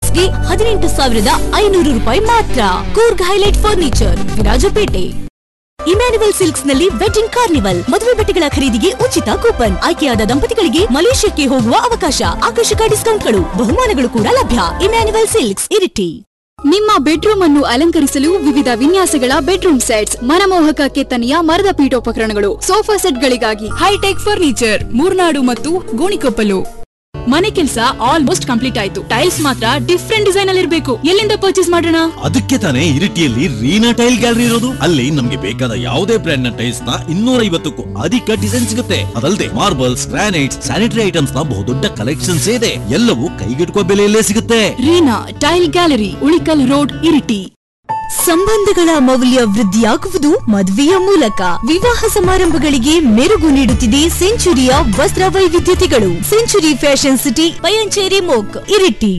ಗೆ ಹದಿನೆಂಟು ಸಾವಿರದ ಐನೂರು ರೂಪಾಯಿ ಮಾತ್ರ Coorg highlight furniture Virajpet Emmanuel silks ನಲ್ಲಿ ವೆಡ್ಡಿಂಗ್ ಕಾರ್ನಿವಲ್ ಮದುವೆ ಬಟ್ಟೆಗಳ ಖರೀದಿಗೆ ಉಚಿತ ಕೂಪನ್ ಆಯ್ಕೆಯಾದ ದಂಪತಿಗಳಿಗೆ ಮಲೇಷ್ಯಾಕ್ಕೆ ಹೋಗುವ ಅವಕಾಶ ಆಕರ್ಷಕ ಡಿಸ್ಕೌಂಟ್ಗಳು ಬಹುಮಾನಗಳು ಕೂಡ ಲಭ್ಯ ಇಮ್ಯಾನ್ಯುವಲ್ ಸಿಲ್ಕ್ಸ್ ಇರಿಟಿ ನಿಮ್ಮ ಬೆಡ್ರೂಮ್ ಅನ್ನು ಅಲಂಕರಿಸಲು ವಿವಿಧ ವಿನ್ಯಾಸಗಳ ಬೆಡ್ರೂಮ್ ಸೆಟ್ಸ್ ಮನಮೋಹಕ ಕೆತ್ತನೆಯ ಮರದ ಪೀಠೋಪಕರಣಗಳು ಸೋಫಾ ಸೆಟ್ಗಳಿಗಾಗಿ ಹೈಟೆಕ್ ಫರ್ನಿಚರ್ ಮೂರ್ನಾಡು ಮತ್ತು ಗೋಣಿಕೊಪ್ಪಲು ಮನೆ ಕೆಲಸ ಆಲ್ಮೋಸ್ಟ್ ಕಂಪ್ಲೀಟ್ ಆಯ್ತು ಟೈಲ್ಸ್ ಮಾತ್ರ ಡಿಫ್ರೆಂಟ್ ಡಿಸೈನ್ ಅಲ್ಲಿ ಇರಬೇಕು ಎಲ್ಲಿಂದ ಪರ್ಚೇಸ್ ಮಾಡೋಣ ಅದಕ್ಕೆ ತಾನೇ ಇರಿಟಿಯಲ್ಲಿ ರೀನಾ ಟೈಲ್ ಗ್ಯಾಲರಿ ಇರೋದು ಅಲ್ಲಿ ನಮ್ಗೆ ಬೇಕಾದ ಯಾವುದೇ ಬ್ರ್ಯಾಂಡ್ ನ ಟೈಲ್ಸ್ ನ ಇನ್ನೂರ ಐವತ್ತಕ್ಕೂ ಅಧಿಕ ಡಿಸೈನ್ ಸಿಗುತ್ತೆ ಅದಲ್ಲದೆ ಮಾರ್ಬಲ್ಸ್ ಗ್ರಾನೈಟ್ಸ್ ಸ್ಯಾನಿಟರಿ ಐಟಮ್ಸ್ ನ ಬಹುದೊಡ್ಡ ಕಲೆಕ್ಷನ್ಸ್ ಇದೆ ಎಲ್ಲವೂ ಕೈಗೆಟುಕುವ ಬೆಲೆಯಲ್ಲೇ ಸಿಗುತ್ತೆ Reena tile gallery Ulikkal road Iritty ಸಂಬಂಧಗಳ ಮೌಲ್ಯ ವೃದ್ಧಿಯಾಗುವುದು ಮದುವೆಯ ಮೂಲಕ ವಿವಾಹ ಸಮಾರಂಭಗಳಿಗೆ ಮೆರುಗು ನೀಡುತ್ತಿದೆ ಸೆಂಚುರಿಯ ವಸ್ತ್ರ ವೈವಿಧ್ಯತೆಗಳು ಸೆಂಚುರಿ ಫ್ಯಾಷನ್ ಸಿಟಿ ಪಯಂಚೇರಿ ಮೋಕ್ Iritty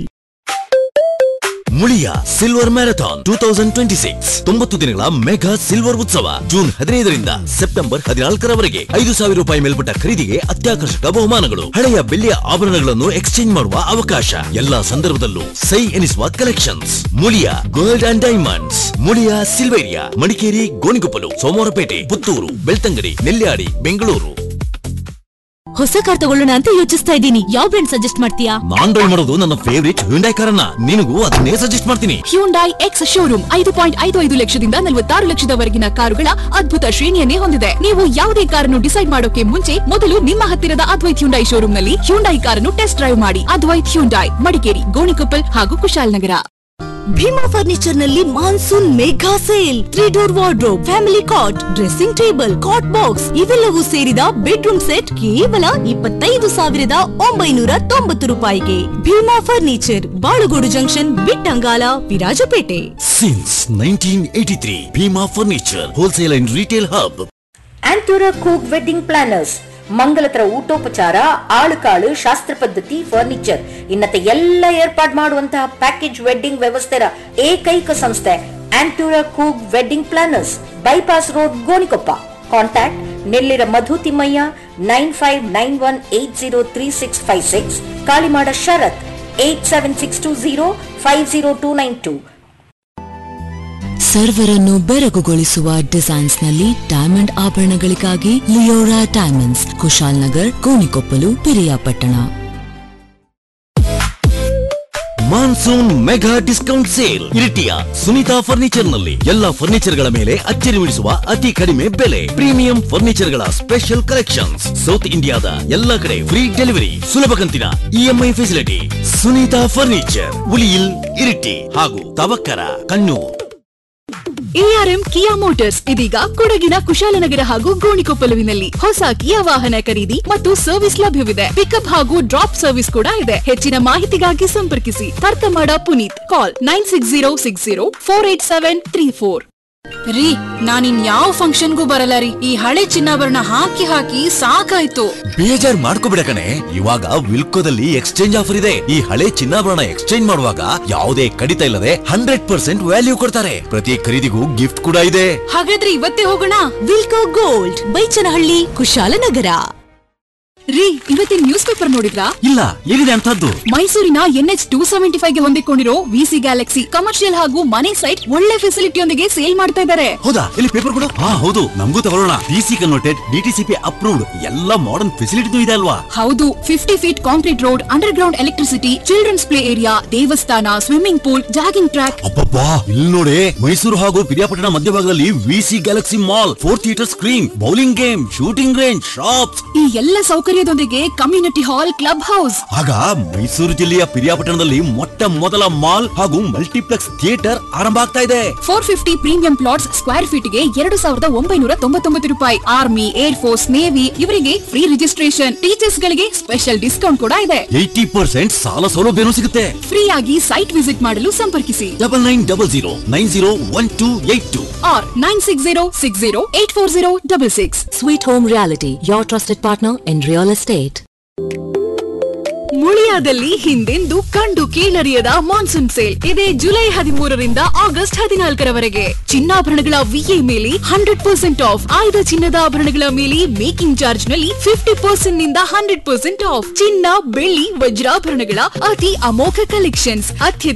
Muliya silver marathon two thousand twenty six ತೊಂಬತ್ತು ದಿನಗಳ ಮೆಗಾ ಸಿಲ್ವರ್ ಉತ್ಸವ ಜೂನ್ ಹದಿನೈದರಿಂದ ಸೆಪ್ಟೆಂಬರ್ ಹದಿನಾಲ್ಕರವರೆಗೆ ಐದು ಸಾವಿರ ರೂಪಾಯಿ ಮೇಲ್ಪಟ್ಟ ಖರೀದಿಗೆ ಅತ್ಯಾಕರ್ಷಕ ಬಹುಮಾನಗಳು ಹಳೆಯ ಬೆಳ್ಳಿಯ ಆಭರಣಗಳನ್ನು ಎಕ್ಸ್ಚೇಂಜ್ ಮಾಡುವ ಅವಕಾಶ ಎಲ್ಲಾ ಸಂದರ್ಭದಲ್ಲೂ ಸೈ ಎನಿಸುವ collections Muliya gold and diamonds Muliya Silveria Madikeri Gonikoppal Somwarpet Puttur Belthangady Nelyadi Bengaluru ಹೊಸ ಕಾರ್ ತಗೊಳ್ಳೋಣ ಅಂತ ಯೋಚಿಸ್ತಾ ಇದ್ದೀನಿ ಯಾವ ಬ್ರ್ಯಾಂಡ್ ಸಜೆಸ್ಟ್ ಮಾಡ್ತೀಯಾ ನಾನ್ ಡ್ರೈವ್ ಮಾಡೋದು ನನ್ನ ಫೇವರಿಟ್ ಹ್ಯುಂಡೈ ಕಾರನ್ನ ನಿನಗೂ ಅದನ್ನೇ ಸಜೆಸ್ಟ್ ಮಾಡ್ತೀನಿ ಹ್ಯೂಂಡೈ ಎಕ್ಸ್ ಶೋರೂಮ್ ಐದು ಪಾಯಿಂಟ್ ಐದು ಐದು ಲಕ್ಷದಿಂದ ನಲವತ್ತಾರು ಲಕ್ಷದವರೆಗಿನ ಕಾರುಗಳ ಅದ್ಭುತ ಶ್ರೇಣಿಯನ್ನೇ ಹೊಂದಿದೆ ನೀವು ಯಾವುದೇ ಕಾರನ್ನು ಡಿಸೈಡ್ ಮಾಡೋಕೆ ಮುಂಚೆ ಮೊದಲು ನಿಮ್ಮ ಹತ್ತಿರದ ಅದ್ವೈತ್ ಹ್ಯುಂಡೈ ಶೋರೂಮ್ ನಲ್ಲಿ ಹ್ಯುಂಡೈ ಕಾರನ್ನು ಟೆಸ್ಟ್ ಡ್ರೈವ್ ಮಾಡಿ ಅದ್ವೈತ್ ಹ್ಯುಂಡೈ ಮಡಿಕೇರಿ ಗೋಣಿಕೊಪ್ಪಲ್ ಹಾಗೂ ಕುಶಾಲನಗರ ಭೀಮಾ ಫರ್ನಿಚರ್ ನಲ್ಲಿ monsoon mega sale three door wardrobe family cot dressing table cot box ಇವೆಲ್ಲವೂ ಸೇರಿದ ಬೆಡ್ರೂಮ್ ಸೆಟ್ ಕೇವಲ ಇಪ್ಪತ್ತೈದು ಸಾವಿರದ ಒಂಬೈನೂರ ತೊಂಬತ್ತು ರೂಪಾಯಿಗೆ Bhima furniture Balugodu junction Bittangala Virajpet since nineteen eighty three Bhima furniture wholesale and retail hub Antoora ಕೂಕ್ ವೆಡ್ಡಿಂಗ್ ಪ್ಲಾನರ್ಸ್ ಮಂಗಲತರ ಊಟೋಪಚಾರ ಆಳುಕಾಳು ಶಾಸ್ತ್ರ ಪದ್ಧತಿ ಫರ್ನಿಚರ್ ಇನ್ನತೆ ಎಲ್ಲ ಏರ್ಪಾಡು ಮಾಡುವಂತಹ ಪ್ಯಾಕೇಜ್ ವೆಡ್ಡಿಂಗ್ ವ್ಯವಸ್ಥೆಯ ಏಕೈಕ ಸಂಸ್ಥೆ ಆಂಟೂರ ಕೂಗ್ wedding planners bypass road Gonikoppa contact Nellira Madhu Thimmaiah nine five nine one eight zero three six five six Kalimada Sharath eight seven six two zero five zero two nine two ಸರ್ವರನ್ನು ಬೆರಗುಗೊಳಿಸುವ ಡಿಸೈನ್ಸ್ ನಲ್ಲಿ ಡೈಮಂಡ್ ಆಭರಣಗಳಿಗಾಗಿ Leora diamonds Kushalnagar Gonikoppal Periyapatna monsoon mega discount sale ಇರಿಟಿಯ Sunita furniture ನಲ್ಲಿ ಎಲ್ಲಾ furniture ಗಳ ಮೇಲೆ ಅಚ್ಚರಿ ಮೂಡಿಸುವ ಅತಿ ಕಡಿಮೆ ಬೆಲೆ ಪ್ರೀಮಿಯಂ ಫರ್ನಿಚರ್ ಗಳ ಸ್ಪೆಷಲ್ ಕಲೆಕ್ಷನ್ಸ್ ಸೌತ್ ಇಂಡಿಯಾದ ಎಲ್ಲಾ ಕಡೆ ಫ್ರೀ ಡೆಲಿವರಿ ಸುಲಭ ಕಂತಿನ EMI facility Sunita furniture Uliyil Iritty ಹಾಗೂ Thavakkara Kannur ARM Kia motors ಇದೀಗ ಕೊಡಗಿನ ಕುಶಾಲನಗರ ಹಾಗೂ ಗೋಣಿಕೊಪ್ಪಲುವಿನಲ್ಲಿ ಹೊಸ ಕಿಯಾ ವಾಹನ ಖರೀದಿ ಮತ್ತು ಸರ್ವಿಸ್ ಲಭ್ಯವಿದೆ ಪಿಕಪ್ ಹಾಗೂ ಡ್ರಾಪ್ ಸರ್ವಿಸ್ ಕೂಡ ಇದೆ ಹೆಚ್ಚಿನ ಮಾಹಿತಿಗಾಗಿ ಸಂಪರ್ಕಿಸಿ Tharkamada Puneeth call nine six zero six zero four eight seven three four ರೀ ನಾನಿನ್ ಯಾವ ಫಂಕ್ಷನ್ಗೂ ಬರಲ್ಲ ರೀ ಈ ಹಳೆ ಚಿನ್ನಾಭರಣ ಹಾಕಿ ಹಾಕಿ ಸಾಕಾಯ್ತು ಬೇಜಾರ್ ಮಾಡ್ಕೋಬಿಡ ಕಣೆ ಇವಾಗ ವಿಲ್ಕೋದಲ್ಲಿ ಎಕ್ಸ್ಚೇಂಜ್ ಆಫರ್ ಇದೆ ಈ ಹಳೆ ಚಿನ್ನಾಭರಣ ಎಕ್ಸ್ಚೇಂಜ್ ಮಾಡುವಾಗ ಯಾವುದೇ ಕಡಿತ ಇಲ್ಲದೆ ಹಂಡ್ರೆಡ್ ಪರ್ಸೆಂಟ್ ವ್ಯಾಲ್ಯೂ ಕೊಡ್ತಾರೆ ಪ್ರತಿ ಖರೀದಿಗೂ ಗಿಫ್ಟ್ ಕೂಡ ಇದೆ ಹಾಗಾದ್ರೆ ಇವತ್ತೇ ಹೋಗೋಣ ವಿಲ್ಕೋ ಗೋಲ್ಡ್ ಬೈಚನಹಳ್ಳಿ ಕುಶಾಲನಗರ ರೀ ಇವತ್ತಿನ ನ್ಯೂಸ್ ಪೇಪರ್ ನೋಡಿದ್ರಾ ಇಲ್ಲ ಏನಿದೆ ಅಂತದ್ದು ಮೈಸೂರಿನ ಎನ್ಎಚ್ ಟೂ ಸೆವೆಂಟಿ ಫೈವ್ ಗೆ ಹೊಂದಿಕೊಂಡಿರೋ ವಿಸಿ ಗ್ಯಾಲಕ್ಸಿ ಕಮರ್ಷಿಯಲ್ ಹಾಗೂ ಮನೆ ಸೈಟ್ ಒಳ್ಳೆ ಫೆಸಿಲಿಟಿಯೊಂದಿಗೆ ಸೇಲ್ ಮಾಡ್ತಾ ಇದ್ದಾರೆ ಹೌದಾ ಇಲ್ಲಿ ಪೇಪರ್ ಕೊಡು ಹಾ ಹೌದು ನಮಗೂ ತಗೊಳ್ಳೋಣ ಡಿಸಿ ಕನ್ವರ್ಟೆಡ್ ಡಿಟಿಸಿಪಿ ಅಪ್ರೂವ್ಡ್ ಎಲ್ಲ ಮಾಡರ್ನ್ ಫೆಸಿಲಿಟಿನೂ ಇದೆ ಅಲ್ವಾ ಹೌದು fifty feet concrete road underground electricity children's play area ದೇವಸ್ಥಾನ ಸ್ವಿಮ್ಮಿಂಗ್ ಪೂಲ್ ಜಾಗಿಂಗ್ ಟ್ರ್ಯಾಕ್ ಅಬ್ಬಬ್ಬಾ ಇಲ್ಲಿ ನೋಡಿ ಮೈಸೂರು ಹಾಗೂ ಪಿರಿಯಾಪಟ್ಟಣ ಮಧ್ಯಭಾಗದಲ್ಲಿ VC galaxy mall four theatre screen bowling game shooting range shops ಈ ಎಲ್ಲ ಸೌಕರ್ಯದೊಂದಿಗೆ ಕಮ್ಯುನಿಟಿ ಹಾಲ್ ಕ್ಲಬ್ ಹೌಸ್ ಆಗ ಮೈಸೂರು ಜಿಲ್ಲೆಯ ಪಿರಿಯಾಪಟ್ಟಣದಲ್ಲಿ ಮೊಟ್ಟ ಮೊದಲ ಮಾಲ್ ಹಾಗೂ ಮಲ್ಟಿಪ್ಲೆಕ್ಸ್ ಥಿಯೇಟರ್ ಆರಂಭ ಆಗ್ತಾ ಇದೆ four fifty premium plots square feet ಗೆ ಎರಡು ಸಾವಿರದ ಒಂಬೈನೂರ ತೊಂಬತ್ತೊಂಬತ್ತು ರೂಪಾಯಿ ಆರ್ಮಿ ಏರ್ ಫೋರ್ಸ್ ನೇವಿ ಇವರಿಗೆ ಫ್ರೀ ರಿಜಿಸ್ಟ್ರೇಷನ್ ಟೀಚರ್ಸ್ ಗಳಿಗೆ ಸ್ಪೆಷಲ್ ಡಿಸ್ಕೌಂಟ್ ಕೂಡ ಇದೆ ಏಯ್ಟಿ ಪರ್ಸೆಂಟ್ ಸಾಲ ಸೌಲಭ್ಯನೂ ಸಿಗುತ್ತೆ ಫ್ರೀ ಆಗಿ ಸೈಟ್ ವಿಸಿಟ್ ಮಾಡಲು ಸಂಪರ್ಕಿಸಿ double nine double zero nine zero one two eight two or 9606084066. Sweet Home Reality, your trusted partner in real estate. ಮುಳಿಯಾದಲ್ಲಿ ಹಿಂದೆಂದು ಕಂಡು ಕೀಳರಿಯದ ಮಾನ್ಸೂನ್ ಸೇಲ್ ಇದೆ ಜುಲೈ ಹದಿಮೂರರಿಂದ ಆಗಸ್ಟ್ ಹದಿನಾಲ್ಕರವರೆಗೆ ಚಿನ್ನಾಭರಣಗಳ ವಿಎ ಮೇಲೆ ಹಂಡ್ರೆಡ್ ಪರ್ಸೆಂಟ್ ಆಫ್ ಆಯ್ದ ಚಿನ್ನದ ಆಭರಣಗಳ ಮೇಲೆ ಮೇಕಿಂಗ್ ಚಾರ್ಜ್ ನಲ್ಲಿ ಫಿಫ್ಟಿ ಪರ್ಸೆಂಟ್ ನಿಂದ ಹಂಡ್ರೆಡ್ ಪರ್ಸೆಂಟ್ ಆಫ್ ಚಿನ್ನ ಬೆಳ್ಳಿ ವಜ್ರಾಭರಣಗಳ ಅತಿ ಅಮೋಘ ಕಲೆಕ್ಷನ್ಸ್ ಅತ್ಯಧಿಕ